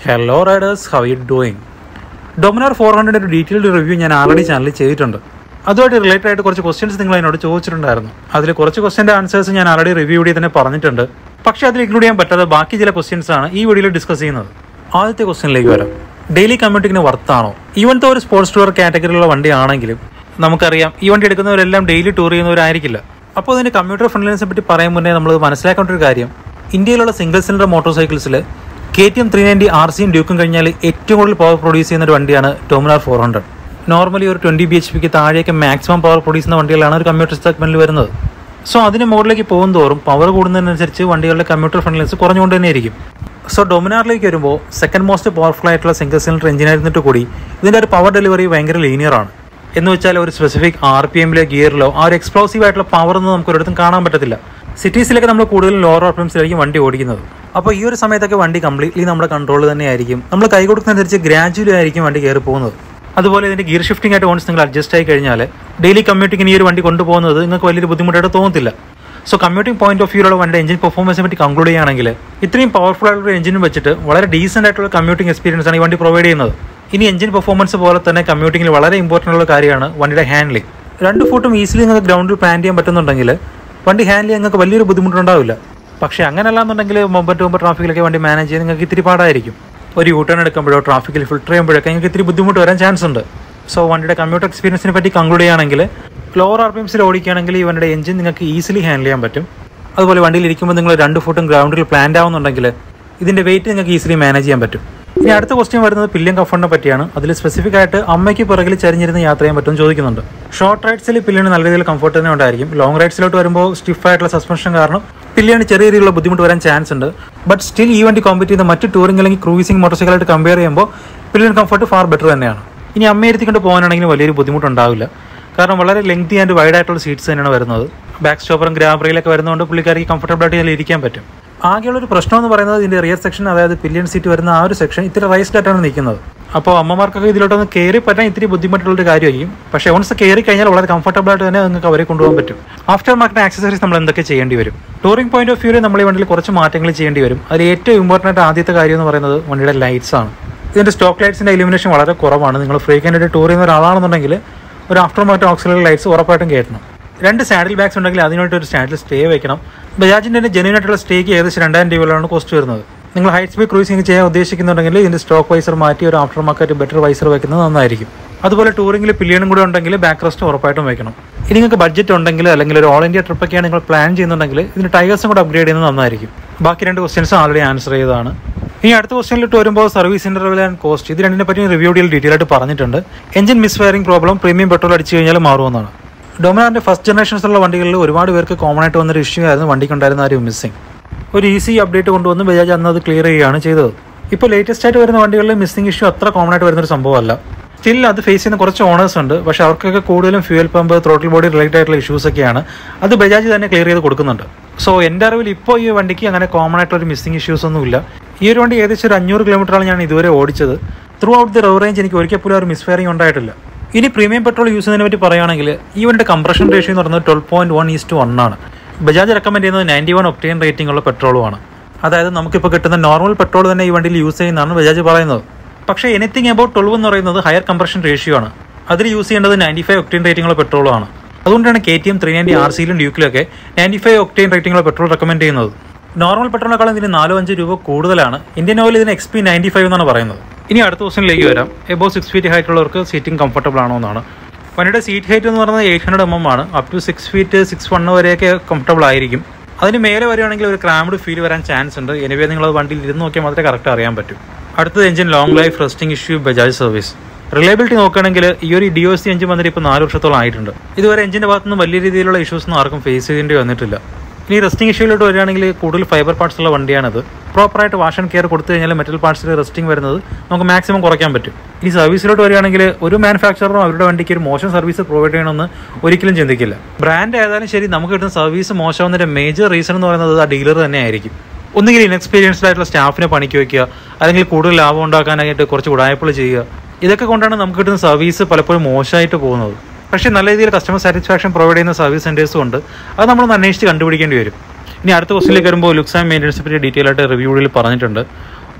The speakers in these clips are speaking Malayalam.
hello riders how you doing Dominar four hundred ഒരു ഡീറ്റെയിൽഡ് റിവ്യൂ ഞാൻ ആൾറെഡി ചാനലിൽ ചെയ്തിട്ടുണ്ട് അതുമായിട്ട് റിലേറ്റഡ് ആയിട്ട് കുറച്ച് ക്വസ്റ്റ്യൻസ് നിങ്ങൾ എന്നോട് ചോദിച്ചിട്ടുണ്ടായിരുന്നു അതിൽ കുറച്ച് ക്വസ്റ്റ്യൻ്റെ ആൻസേഴ്സ് ഞാൻ ആൾറെഡി റിവ്യൂ വീഡിയോ തന്നെ പറഞ്ഞിട്ടുണ്ട് പക്ഷേ അതിൽ ഇൻക്ലൂഡ് ചെയ്യാൻ പറ്റാത്ത ബാക്കി ചില ക്വസ്റ്റ്യൻസ് ആണ് ഈ വീഡിയോയിൽ ഡിസ്കസ് ചെയ്യുന്നത് ആദ്യത്തെ ക്വസ്റ്റ്യനിലേക്ക് വരാം ഡെയിലി കമ്മ്യൂട്ടിങ്ങിന് വർത്താണോ ഈവൻത്തെ ഒരു സ്പോർട്സ് ടൂർ കാറ്റഗറിയിലുള്ള വണ്ടിയാണെങ്കിലും നമുക്കറിയാം ഈ വണ്ടി എടുക്കുന്നവരെല്ലാം ഡെയിലി ടൂർ ചെയ്യുന്നവരായിരിക്കില്ല അപ്പോൾ അതിൻ്റെ കമ്പ്യൂട്ടർ ഫ്രണ്ട്ലിനെസ് പറ്റി പറയാൻ മുന്നേ നമ്മൾ മനസ്സിലാക്കേണ്ട ഒരു കാര്യം ഇന്ത്യയിലുള്ള സിംഗിൾ സിലിണ്ടർ മോട്ടോർ സൈക്കിൾസിൽ K T M three ninety R സിയും ഡ്യൂക്കും കഴിഞ്ഞാൽ ഏറ്റവും കൂടുതൽ പവർ പ്രൊഡ്യൂസ് ചെയ്യുന്ന ഒരു വണ്ടിയാണ് ഡോമിനാർ ഫോർ ഹൺഡ്രഡ് നോർമലി ഒരു ട്വൻറ്റി ബി എച്ച് പിക്ക് താഴേക്ക് മാക്സിമം പവർ പ്രൊഡ്യൂസ് ചെയ്യുന്ന വണ്ടികളാണ് ഒരു കമ്പ്യൂട്ടർ സെഗ്മെന്റിൽ വരുന്നത് സോ അതിന് മുകളിലേക്ക് പോകും തോറും പവർ കൂടുന്നതിനനുസരിച്ച് വണ്ടികളുടെ കമ്പ്യൂട്ടർ ഫ്രണ്ട്ലിനെസ് കുറഞ്ഞുകൊണ്ട് തന്നെ ഇരിക്കും സോ ഡൊമിനാറിലേക്ക് വരുമ്പോൾ സെക്കൻഡ് മോസ്റ്റ് പവർഫുൾ ആയിട്ടുള്ള സിംഗിൾ സിലിണ്ടർ എഞ്ചിനായിരുന്നിട്ട് കൂടി ഇതിൻ്റെ ഒരു പവർ ഡെലിവറി ഭയങ്കര ലീനിയർ ആണ് എന്ന് വെച്ചാൽ ഒരു സ്പെസിഫിക് ആർ പി എമ്മിലെ ഗിയറിലോ ആ ഒരു എക്സ്പ്ലോസീവ് ആയിട്ടുള്ള പവർ ഒന്നും നമുക്ക് ഒരിടത്തും കാണാൻ പറ്റത്തില്ല സിറ്റീസിലൊക്കെ നമ്മൾ കൂടുതലും ലോവർ ആർ പി എംസിലായിരിക്കും വണ്ടി ഓടിക്കുന്നത് അപ്പോൾ ഈ ഒരു സമയത്തൊക്കെ വണ്ടി കംപ്ലീറ്റ്ലി നമ്മുടെ കൺട്രോൾ തന്നെയായിരിക്കും നമ്മൾ കൈ കൊടുക്കുന്നതനുസരിച്ച് ഗ്രാജുവലി ആയിരിക്കും വണ്ടി കയറി പോകുന്നത് അതുപോലെ ഇതിന്റെ ഗിയർ ഷിഫ്റ്റിംഗ് ആയിട്ട് ഓൺസ് നിങ്ങൾ അഡ്ജസ്റ്റ് ആയി കഴിഞ്ഞാൽ ഡെയിലി കമ്മ്യൂട്ടിങ്ങിന് ഈ ഒരു വണ്ടി കൊണ്ടുപോകുന്നത് നിങ്ങൾക്ക് വലിയൊരു ബുദ്ധിമുട്ടായിട്ട് തോന്നത്തില്ല സോ കമ്മ്യൂട്ടിംഗ് പോയിന്റ് ഓഫ് വ്യൂലുള്ള വണ്ടി എഞ്ചിൻ പെർഫോമൻസിനെ പറ്റി കൺക്ലൂഡ് ചെയ്യുകയാണെങ്കിൽ ഇത്രയും പവർഫുൾ ആയിട്ടുള്ള എഞ്ചിനും വെച്ചിട്ട് വളരെ ഡീസെന്റ് ആയിട്ടുള്ള കമ്മ്യൂട്ടിംഗ് എക്സ്പീരിയൻസ് ആണ് ഈ വണ്ടി പ്രൊവൈഡ് ചെയ്യുന്നത് ഇനി എഞ്ചിൻ പെർഫോമൻസ് പോലെ തന്നെ കമ്മ്യൂട്ടിങ്ങിൽ വളരെ ഇമ്പോർട്ടൻ്റ് ഉള്ള കാര്യമാണ് വണ്ടിയുടെ ഹാൻഡ്ലിംഗ് രണ്ട് ഫുട്ടും ഈസിലി നിങ്ങൾക്ക് ഗ്രൗണ്ടിൽ പ്ലാൻ ചെയ്യാൻ പറ്റുന്നുണ്ടെങ്കിൽ വണ്ടി ഹാൻഡിൽ ചെയ്യാൻ നിങ്ങൾക്ക് വലിയൊരു ബുദ്ധിമുട്ടുണ്ടാവില്ല പക്ഷേ അങ്ങനെയല്ല എന്നുണ്ടെങ്കിൽ മൊബൈൽ മുമ്പ് ട്രാഫിക്കിലൊക്കെ വണ്ടി മാനേജ് ചെയ്യാൻ നിങ്ങൾക്ക് ഇത്തിരി പാടായിരിക്കും ഒരു യൂ ടേൺ എടുക്കുമ്പോഴോ ട്രാഫിക്കിൽ ഫിൽട്ടർ ചെയ്യുമ്പോഴൊക്കെ നിങ്ങൾക്ക് ഇത്തിരി ബുദ്ധിമുട്ട് വരാൻ ചാൻസ് ഉണ്ട് സോ വണ്ടിയുടെ കമ്പ്യൂട്ടർ എക്സ്പീരിയൻസിനെ പറ്റി കൺക്ലൂഡ് ചെയ്യുകയാണെങ്കിൽ ലോവർ ആർ പി എംസിൽ ഓടിക്കുകയാണെങ്കിൽ ഈ വണ്ടിയുടെ എഞ്ചിൻ നിങ്ങൾക്ക് ഈസിലി ഹാൻഡിൽ ചെയ്യാൻ പറ്റും അതുപോലെ വണ്ടിയിൽ ഇരിക്കുമ്പോൾ നിങ്ങൾ രണ്ട് ഫുട്ടും ഗ്രൗണ്ടിൽ പ്ലാൻഡ് ആവുന്നുണ്ടെങ്കിൽ ഇതിന്റെ വെയിറ്റ് നിങ്ങൾക്ക് ഈസിലി മാനേജ് ചെയ്യാൻ പറ്റും ഇനി അടുത്ത ക്വസ്റ്റ്യൻ വരുന്നത് പില്ലിയൻ കംഫർട്ടിനെ പറ്റിയാണ് അതിൽ സ്പെസിഫിക് ആയിട്ട് അമ്മയ്ക്ക് പുറകിൽ ചരിഞ്ഞിരുന്ന് യാത്ര ചെയ്യാൻ പറ്റും ചോദിക്കുന്നുണ്ട് ഷോർട്ട് റൈഡ്സിൽ പില്ലിയന് നല്ല രീതിയിൽ കംഫർട്ട് തന്നെ ഉണ്ടായിരിക്കും ലോങ് റൈഡ്സിലോട്ട് വരുമ്പോൾ സ്റ്റിഫ് ആയിട്ടുള്ള സസ്പെൻഷൻ കാരണം പില്ലിയാണ് ചെറിയ രീതിയിലുള്ള ബുദ്ധിമുട്ട് വരാൻ ചാൻസ് ഉണ്ട് ബട്ട് സ്റ്റിൽ ഈ വണ്ടി കോമ്പറ്റ് ചെയ്യുന്ന മറ്റ് ടൂറിംഗ് അല്ലെങ്കിൽ ക്രൂസിംഗ് മോട്ടോർസൈക്കിളായിട്ട് കമ്പയർ ചെയ്യുമ്പോൾ പില്ലിയൻ കംഫർട്ട് ഫാർ ബെറ്റർ തന്നെയാണ് ഇനി അമ്മയെ ഇരുത്തിക്കൊണ്ട് പോകാനാണെങ്കിൽ വലിയൊരു ബുദ്ധിമുട്ടുണ്ടാവില്ല കാരണം വളരെ ലെങ്തി ആൻഡ് വൈഡ് ആയിട്ടുള്ള സീറ്റ്സ് തന്നെയാണ് വരുന്നത് ബാക്ക് സ്റ്റോപ്പറും ഗ്രാബറയിലൊക്കെ വരുന്നതുകൊണ്ട് പുള്ളിക്കാർക്ക് കംഫർട്ടബിൾ ആയിട്ട് ഇതിൽ ഇരിക്കാൻ പറ്റും ആകെയുള്ള ഒരു പ്രശ്നം എന്ന് പറയുന്നത് ഇതിന്റെ റിയർ സെക്ഷൻ അതായത് പില്ലിയൻ സീറ്റ് വരുന്ന ആ ഒരു സെക്ഷൻ ഇത്തിരി റൈസ്ഡ് ആയിട്ടാണ് നിൽക്കുന്നത് അപ്പോൾ അമ്മമാർക്കൊക്കെ ഇതിലോട്ടൊന്ന് കയറി പറ്റാൻ ഇത്തിരി ബുദ്ധിമുട്ടുള്ള ഒരു കാര്യമായിരിക്കും പക്ഷേ ഓൺസ് കയറി കഴിഞ്ഞാൽ വളരെ കംഫർട്ടബിൾ ആയിട്ട് തന്നെ നിങ്ങൾക്ക് അവരെ കൊണ്ടുപോകാൻ പറ്റും ആഫ്റ്റർ മാർക്കറ്റ് ആക്സസറീസ് നമ്മൾ എന്തൊക്കെ ചെയ്യേണ്ടി വരും ടൂറിംഗ് പോയിന്റ് ഓഫ് വ്യൂവിൽ നമ്മൾ ഈ വണ്ടിയിൽ കുറച്ച് മാറ്റങ്ങൾ ചെയ്യേണ്ടി വരും അതിൽ ഏറ്റവും ഇമ്പോർട്ടൻ്റ് ആയിട്ട് ആദ്യത്തെ കാര്യം എന്ന് പറയുന്നത് വണ്ടിയുടെ ലൈറ്റ്സ് ആണ് ഇതിന്റെ സ്റ്റോക്ക് ലൈറ്റ്സിന്റെ ഇലിമിനേഷൻ വളരെ കുറവാണ് നിങ്ങൾ ഫ്രീക്വൻ്റ് ആയിട്ട് ടൂർ ചെയ്യുന്ന ഒരാളാണെന്നുണ്ടെങ്കിൽ ഒരു ആഫ്റ്റർ മാർക്കറ്റ് ഓക്സിലറി ലൈറ്റ്സ് ഉറപ്പായിട്ടും കയറ്റണം രണ്ട് സാഡിൽ ബാഗ്സ് ഉണ്ടെങ്കിൽ അതിനായിട്ട് ഒരു സ്റ്റാൻഡിൽ സ്റ്റേ വെക്കണം ബജാജിന്റെ തന്നെ ജെന്യൂൻ ആയിട്ടുള്ള സ്റ്റേക്ക് ഏകദേശം രണ്ടായിരം രൂപയിലാണ് കോസ്റ്റ് വരുന്നത് നിങ്ങൾ ഹൈ സ്പീഡ് ക്രൂസിംഗ് ചെയ്യാൻ ഉദ്ദേശിക്കുന്നുണ്ടെങ്കിൽ ഇതിന്റെ സ്റ്റോക്ക് വൈസർ മാറ്റി ഒരു ആഫ്റ്റർ മാർക്കറ്റ് ബെറ്റർ വൈസർ വെക്കുന്നത് നന്നായിരിക്കും അതുപോലെ ടൂറിംഗിൽ പില്ലിയനും കൂടെ ഉണ്ടെങ്കിൽ ബാക്ക് റെസ്റ്റ് ഉറപ്പായിട്ടും വെക്കണം ഇനി നിങ്ങൾക്ക് ബഡ്ജറ്റ് ഉണ്ടെങ്കിൽ അല്ലെങ്കിൽ ഒരു ഓൾ ഇന്ത്യ ട്രിപ്പൊക്കെയാണ് നിങ്ങൾ പ്ലാൻ ചെയ്യുന്നുണ്ടെങ്കിൽ ഇതിന് ടൈഗേഴ്സും കൂടെ അപ്ഗ്രേഡ് ചെയ്യുന്നത് നന്നായിരിക്കും ബാക്കി രണ്ട് ക്വസ്റ്റ്യൻസ് ആൾറെഡി ആൻസർ ചെയ്തതാണ് ഇനി അടുത്ത ക്വസ്റ്റ്യനിലിട്ട് വരുമ്പോൾ സർവീസ് ഇന്റർവൽ ആൻഡ് കോസ്റ്റ് ഇത് രണ്ടിനെ പറ്റി റിവ്യൂ ഡീറ്റെയിൽ ആയിട്ട് പറഞ്ഞിട്ടുണ്ട് engine misfiring problem premium petrol അടിച്ചു കഴിഞ്ഞാൽ മാറുമെന്നാണ് ഡൊമിനാറിന്റെ ഫസ്റ്റ് ജനറേഷൻസുള്ള വണ്ടികളിൽ ഒരുപാട് പേർക്ക് കോമൺ ആയിട്ട് വന്നൊരു ഇഷ്യൂ ആയിരുന്നു വണ്ടിക്കുണ്ടായിരുന്ന ആ ഒരു മിസ്സിംഗ് ഒരു ഈസി അപ്ഡേറ്റ് കൊണ്ടുവന്ന് ബജാജ് അന്ന് അത് ക്ലിയർ ചെയ്യുകയാണ് ചെയ്തത് ഇപ്പോൾ ലേറ്റസ്റ്റ് ആയിട്ട് വരുന്ന വണ്ടികളിൽ മിസ്സിംഗ് ഇഷ്യൂ അത്ര കോമൺ ആയിട്ട് വരുന്ന ഒരു സംഭവമല്ല സ്റ്റിൽ അത് ഫേസ് ചെയ്യുന്ന കുറച്ച് ഓണേഴ്സ് ഉണ്ട് പക്ഷേ അവർക്കൊക്കെ കൂടുതലും fuel pump throttle body related ആയിട്ടുള്ള ഇഷ്യൂസ് ഒക്കെയാണ് അത് ബജാജ് തന്നെ ക്ലിയർ ചെയ്ത് കൊടുക്കുന്നുണ്ട് സോ എൻ്റെ അറിവിൽ ഇപ്പോൾ ഈ വണ്ടിക്ക് അങ്ങനെ കോമൺ ആയിട്ടുള്ള ഒരു മിസ്സിംഗ് ഇഷ്യൂസ് ഒന്നുമില്ല ഈ ഒരു വണ്ടി ഏകദേശം ഒരു അഞ്ഞൂറ് കിലോമീറ്ററാണ് ഞാൻ ഇതുവരെ ഓടിച്ചത് throughout the road range എനിക്ക് ഒരിക്കൽ പോലും ഒരു മിസ്ഫയറിംഗ് ഉണ്ടായിട്ടില്ല ഇനി പ്രീമിയം പെട്രോൾ യൂസ് ചെയ്യുന്നതിനെ പറ്റി പറയുകയാണെങ്കിൽ ഈ വണ്ടിയുടെ കംപ്രഷൻ റേഷ്യോ എന്ന് പറയുന്നത് twelve point one is to one ആണ് ബജാജ് റെക്കമെൻഡ് ചെയ്യുന്നത് നയൻറ്റി വൺ ഒപ്റ്റൈൻ റേറ്റിംഗ് ഉള്ള പെട്രോളുമാണ് അതായത് നമുക്കിപ്പോൾ കിട്ടുന്ന നോർമൽ പെട്രോൾ തന്നെ ഈ വണ്ടിയിൽ യൂസ് ചെയ്യുന്നതാണ് ബജാജ് പറയുന്നത് പക്ഷേ എനിത്തിങ് അബൌട്ട് ട്വൽവ് എന്ന് പറയുന്നത് ഹയർ കംപ്രഷൻ റേഷ്യോ ആണ് അതിൽ യൂസ് ചെയ്യേണ്ടത് നയൻറ്റി ഫൈവ് ഒക്ടൈൻ റേറ്റിംഗ് ഉള്ള പെട്രോളാണ് അതുകൊണ്ടാണ് K T M three ninety R സിയിലും ഡ്യൂക്കിലൊക്കെ നയൻറ്റി ഫൈവ് ഒക്ടൈൻ റേറ്റിംഗ് ഉള്ള പെട്രോൾ റെക്കമെൻഡ് ചെയ്യുന്നത് നോർമൽ പെട്രോളിനേക്കാളും ഇതിന് നാലോ അഞ്ച് രൂപ കൂടുതലാണ് ഇന്ത്യൻ ഓയിൽ ഇതിന് എക്സ് പി നയൻറ്റി ഫൈവ് എന്നാണ് പറയുന്നത് ഇനി അടുത്ത ക്വസ്റ്റിനിലേക്ക് വരാം എബോ സിക്സ് ഫീറ്റ് ഹൈറ്റ് ഉള്ളവർക്ക് സീറ്റിംഗ് കംഫർട്ടബിൾ ആണോ എന്നാണ് വണ്ടിയുടെ സീറ്റ് ഹൈറ്റ് എന്ന് പറയുന്നത് എയ്റ്റ് ഹൺഡ്രഡ് എം എം ആണ് up to six feet six one വരെയൊക്കെ കംഫർട്ടബിൾ ആയിരിക്കും അതിന് മേലെ വരികയാണെങ്കിൽ ഒരു ക്രാംഡ് ഫീൽ വരാൻ ചാൻസ് ഉണ്ട് എനിവേ നിങ്ങൾ അത് വണ്ടിയിൽ ഇരുന്ന് നോക്കിയാൽ മാത്രമേ കറക്റ്റ് അറിയാൻ പറ്റൂ അടുത്തത് engine long life resting issue Bajaj service reliability നോക്കുകയാണെങ്കിൽ ഈ ഒരു ഡി ഒ സി എഞ്ചിൻ വന്നിട്ട് ഇപ്പോൾ നാല് വർഷത്തോളം ആയിട്ടുണ്ട് ഇതുവരെ എഞ്ചിന്റെ ഭാഗത്തുനിന്ന് വലിയ രീതിയിലുള്ള ഇഷ്യൂസ് ഒന്നും ആർക്കും ഫേസ് ചെയ്യേണ്ടി വന്നിട്ടില്ല ഇനി റെസ്റ്റിംഗ് ഇഷ്യൂയിലോട്ട് വരികയാണെങ്കിൽ കൂടുതൽ ഫൈബർ പാർട്സ് ഉള്ള വണ്ടിയാണിത് പ്രോപ്പറായിട്ട് വാഷ് ആൻഡ് കെയർ കൊടുത്തു കഴിഞ്ഞാൽ മെറ്റൽ പാർട്സിൽ റെസ്റ്റിംഗ് വരുന്നത് നമുക്ക് മാക്സിമം കുറയ്ക്കാൻ പറ്റും ഇനി സർവീസിലോട്ട് വരികയാണെങ്കിൽ ഒരു മാനുഫാക്ചററും അവരുടെ വണ്ടിക്ക് ഒരു മോശം സർവീസ് പ്രൊവൈഡ് ചെയ്യണമെന്ന് ഒരിക്കലും ചിന്തിക്കില്ല ബ്രാൻഡ് ഏതായാലും ശരി നമുക്ക് കിട്ടുന്ന സർവീസ് മോശമാവുന്നതിന്റെ മേജർ റീസൺ എന്ന് പറയുന്നത് ആ ഡീലർ തന്നെ ആയിരിക്കും ഒന്നുകിൽ ഇൻഎക്സ്പീരിയൻസ്ഡ് ആയിട്ടുള്ള സ്റ്റാഫിനെ പണിക്ക് വയ്ക്കുക അല്ലെങ്കിൽ കൂടുതൽ ലാഭം ഉണ്ടാക്കാനായിട്ട് കുറച്ച് ഉടായ്പകൾ ചെയ്യുക ഇതൊക്കെ കൊണ്ടാണ് നമുക്ക് കിട്ടുന്ന സർവീസ് പലപ്പോഴും മോശമായിട്ട് പോകുന്നത് പക്ഷേ നല്ല രീതിയിൽ കസ്റ്റമർ സാറ്റിസ്ഫാക്ഷൻ പ്രൊവൈഡ് ചെയ്യുന്ന സർവീസ് സെൻറ്റേഴ്സും ഉണ്ട് അത് നമ്മളൊന്ന് അന്വേഷിച്ച് കണ്ടുപിടിക്കേണ്ടി വരും ഇനി അടുത്ത ക്വസ്റ്റിലേക്ക് വരുമ്പോൾ ലുക്സ് ആൻഡ് മെയിൻ്റനൻസ് പറ്റി ഡീറ്റെയിൽ ആയിട്ട് റിവ്യൂവിൽ പറഞ്ഞിട്ടുണ്ട്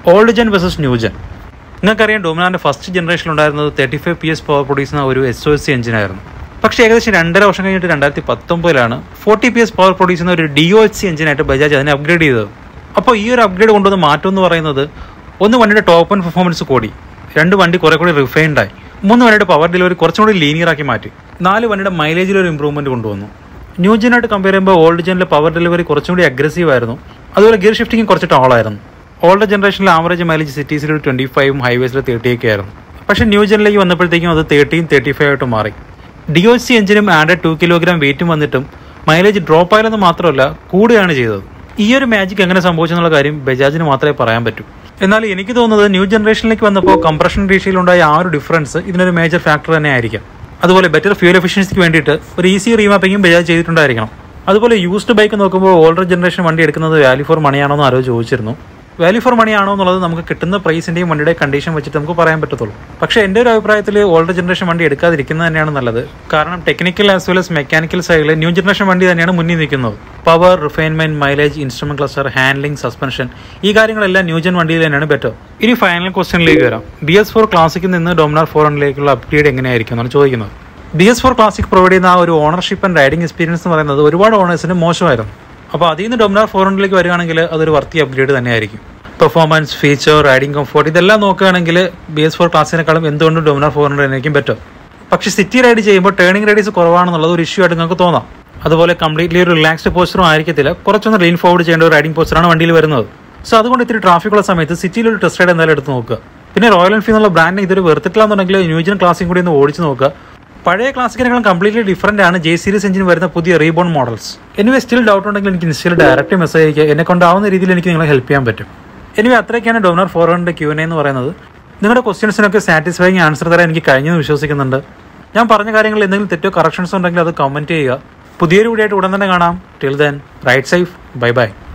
old gen versus new gen നിങ്ങൾക്കറിയാം ഡൊമിനാറിൻ്റെ ഫസ്റ്റ് ജനറേഷനിൽ ഉണ്ടായിരുന്നത് thirty five P S power produce ചെയ്യുന്ന ഒരു എസ് ഒ എസ് സി എഞ്ചിനായിരുന്നു പക്ഷേ ഏകദേശം രണ്ടര വർഷം കഴിഞ്ഞിട്ട് രണ്ടായിരത്തി പത്തൊമ്പതിലാണ് forty P S power produce ചെയ്യുന്ന ഒരു ഡി ഒ എച്ച് സി എഞ്ചിനായിട്ട് ബജാജ് അതിനെ അപ്ഗ്രേഡ് ചെയ്തത് അപ്പോൾ ഈ ഒരു അപ്ഗ്രേഡ് കൊണ്ടുവന്ന മാറ്റം എന്ന് പറയുന്നത് ഒന്ന് വണ്ടിയുടെ ടോപ്പ് ആൻഡ് പെർഫോമൻസ് കൂടി രണ്ട് വണ്ടി കുറെ കൂടി റിഫൈൻഡ് ആയി മൂന്ന് വണ്ടിയുടെ പവർ ഡെലിവറി കുറച്ചും കൂടി ലീനിയർ ആക്കി മാറ്റി നാല് വണ്ടിയുടെ മൈലേജിൽ ഒരു ഇമ്പ്രൂവ്മെന്റ് കൊണ്ടുവന്നു ന്യൂ ജെനായിട്ട് കമ്പയർ ചെയ്യുമ്പോൾ ഓൾഡ് ജെനിലെ പവർ ഡെലിവറി കുറച്ചും കൂടി അഗ്രസീവ് ആയിരുന്നു അതുപോലെ ഗിയർ ഷിഫ്റ്റിംഗ് കുറച്ച് ടോളായിരുന്നു ഓൾഡ് ജനറേഷനിൽ ആവറേജ് മൈലേജ് സിറ്റീസിൽ ഒരു ട്വന്റി ഫൈവും ഹൈവേസിൽ തേർട്ടി ഒക്കെ ആയിരുന്നു പക്ഷേ ന്യൂ ജെനിലേക്ക് വന്നപ്പോഴത്തേക്കും അത് തേർട്ടിയും തേർട്ടി ഫൈവ് ആയിട്ട് മാറി ഡി ഒ സി എഞ്ചിനും ആഡ് ടു കിലോഗ്രാം വെയിറ്റും വന്നിട്ടും മൈലേജ് ഡ്രോപ്പ് ആയാലെന്ന് മാത്രമല്ല കൂടുകയാണ് ചെയ്തത് ഈ ഒരു മാജിക് എങ്ങനെ സംഭവിച്ചെന്നുള്ള കാര്യം ബജാജിന് മാത്രമേ പറയാൻ പറ്റൂ എന്നാൽ എനിക്ക് തോന്നുന്നത് ന്യൂ ജനറേഷനിലേക്ക് വന്നപ്പോൾ കംപ്രഷൻ റേഷ്യയിലുണ്ടായ ആ ഒരു ഡിഫറൻസ് ഇതിനൊരു മേജർ ഫാക്ടർ തന്നെ ആയിരിക്കും അതുപോലെ ബെറ്റർ ഫ്യൂൽ എഫിഷ്യൻസിക്ക് വേണ്ടിയിട്ട് ഒരു ഈസി റീമാപ്പിങ്ങും ബജാജ് ചെയ്തിട്ടുണ്ടായിരിക്കണം അതുപോലെ യൂസ്ഡ് ബൈക്ക് നോക്കുമ്പോൾ ഓൾഡർ ജനറേഷൻ വണ്ടി എടുക്കുന്നത് വാല്യൂ ഫോർ മണിയാണോ എന്ന് ആരോ ചോദിച്ചിരുന്നു വാല്യൂ ഫോർ മണി ആണോ എന്നുള്ളത് നമുക്ക് കിട്ടുന്ന പ്രൈസിന്റെയും വണ്ടിയുടെ കണ്ടീഷൻ വെച്ചിട്ട് നമുക്ക് പറയാൻ പറ്റത്തുള്ളൂ പക്ഷേ എൻ്റെ ഒരു അഭിപ്രായത്തിൽ ഓൾഡർ ജനറേഷൻ വണ്ടി എടുക്കാതിരിക്കുന്നത് തന്നെയാണ് നല്ലത് കാരണം technical as well as mechanical സൈഡിൽ ന്യൂ ജനറേഷൻ വണ്ടി തന്നെയാണ് മുന്നിൽ നിൽക്കുന്നത് power refinement mileage instrument cluster handling suspension ഈ കാര്യങ്ങളെല്ലാം ന്യൂ ജൻ വണ്ടിയിൽ തന്നെയാണ് ബെറ്റർ ഇനി ഫൈനൽ ക്വസ്റ്റ്യനിലേക്ക് വരാം ഡി എസ് ഫോർ ക്ലാസിക്കിൽ നിന്ന് ഡൊമിനാർ ഫോർ ഹൺഡ്രഡിലേക്കുള്ള അപ്ഗ്രേഡ് എങ്ങനെയായിരിക്കും എന്നാണ് ചോദിക്കുന്നത് D S four classic provide ചെയ്യുന്ന ആ ഒരു ഓണർഷിപ്പ് ആൻഡ് റൈഡിംഗ് എക്സ്പീരിയൻസ് എന്ന് പറയുന്നത് ഒരുപാട് ഓണേഴ്സിന് മോശമായിരുന്നു അപ്പോൾ അതിൽ നിന്ന് ഡൊമിനാർ ഫോർ ഹൺഡ്രഡിലേക്ക് വരികയാണെങ്കിൽ അതൊരു വർത്തി അപ്ഗ്രേഡ് തന്നെയായിരിക്കും പെർഫോമൻസ് ഫീച്ചർ റൈഡിംഗ് കംഫോർട്ട് ഇതെല്ലാം നോക്കുകയാണെങ്കിൽ ബി എസ് ഫോർ ക്ലാസിനേക്കാളും എന്തുകൊണ്ടും ഡൊമിനാർ ഫോർ ഹൺഡ്രഡ് ആയിരിക്കും ബെറ്റർ പക്ഷേ സിറ്റി റൈഡ് ചെയ്യുമ്പോൾ ടേണിംഗ് റേഡിയസ് കുറവാണെന്നുള്ളത് ഒരു ഇഷ്യൂ ആയിട്ട് നിങ്ങൾക്ക് തോന്നാം അതുപോലെ കംപ്ലീറ്റ്ലി ഒരു റിലാക്സ്ഡ് പോസ്റ്ററും ആയിരിക്കത്തില്ല കുറച്ചൊന്ന് ലീൻ ഫോർവേഡ് ചെയ്യേണ്ട ഒരു റൈഡിംഗ് പോസ്റ്ററാണ് വണ്ടിയിൽ വരുന്നത് സോ അതുകൊണ്ട് ഇത്തിരി ട്രാഫിക് ഉള്ള സമയത്ത് സിറ്റിയിൽ ഒരു ടെസ്റ്റ് റൈഡ് എന്തായാലും എടുത്ത് നോക്കുക പിന്നെ റോയൽ എൻഫീൽഡ് എന്നുള്ള ബ്രാൻഡിന് ഇതൊരു വെറുത്തിട്ടില്ല എന്നുണ്ടെങ്കിൽ ന്യൂജൻ ക്ലാസിക്കും കൂടി ഒന്ന് ഓടിച്ച് നോക്കുക പഴയ ക്ലാസിക്കിനേക്കാളും കംപ്ലീറ്റ്ലി ഡിഫറൻ്റ് ആണ് ജെ സീരീസ് എഞ്ചിൻ വരുന്ന പുതിയ reborn models anyway still doubt ഉണ്ടെങ്കിൽ എനിക്ക് ഇൻസ്റ്റയിൽ ഡയറക്റ്റ് മെസ്സേജ് അയക്കുക എന്നെ കൊണ്ടാവുന്ന രീതിയിൽ എനിക്ക് നിങ്ങളെ ഹെൽപ്പ് ചെയ്യാൻ പറ്റും എനിവേ അത്രയൊക്കെയാണ് ഡോണർ ഫോർ ഹൺഡ്രഡ് ക്യൂ എന്ന് പറയുന്നത് നിങ്ങളുടെ ക്വസ്റ്റ്യൻസിനൊക്കെ സാറ്റിസ്ഫൈങ് ആൻസർ തരാൻ എനിക്ക് കഴിഞ്ഞെന്ന് വിശ്വസിക്കുന്നുണ്ട് ഞാൻ പറഞ്ഞ കാര്യങ്ങളിൽ എന്തെങ്കിലും തെറ്റോ കറക്ഷൻസ് ഉണ്ടെങ്കിൽ അത് കമൻറ്റ് ചെയ്യുക പുതിയൊരു വീഡിയോ ആയിട്ട് ഉടൻ തന്നെ കാണാം till then ride safe bye by